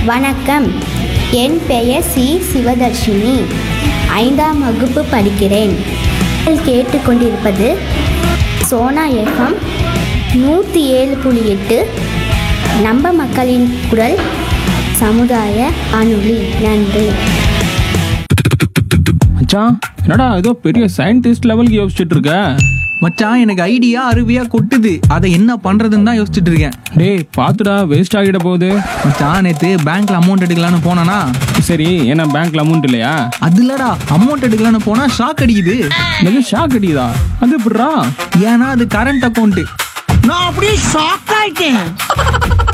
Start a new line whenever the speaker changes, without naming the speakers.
வணக்கம் என் பெயர் சி சிவதர்ஷினி ஐந்தாம் வகுப்பு படிக்கிறேன் நீங்கள் கேட்டுக்கொண்டிருப்பது சோனா எஃப்எம் நூற்றி ஏழு புள்ளி எட்டு நம்ம மக்களின் குரல் சமுதாய அணுளி நன்றி
மச்சான் என்னடா ஏதோ பெரிய சயின்டிஸ்ட் லெவலுக்கு யோசிச்சுட்டு இருக்க
மச்சான் எனக்கு ஐடியா அருவியா கொட்டுது அதை என்ன பண்றதுன்னு தான் யோசிச்சுட்டு இருக்கேன்
டேய் பாத்துடா வேஸ்ட் ஆகிட போகுது
மச்சான் நேத்து பேங்க்ல அமௌண்ட் எடுக்கலான்னு போனானா
சரி ஏன்னா பேங்க்ல அமௌண்ட் இல்லையா
அது இல்லடா அமௌண்ட் எடுக்கலான்னு போனா ஷாக் அடிக்குது
எனக்கு ஷாக் அடிக்குதா அது எப்படிடா
ஏன்னா அது கரண்ட் அக்கௌண்ட்
நான் அப்படியே ஷாக் ஆயிட்டேன்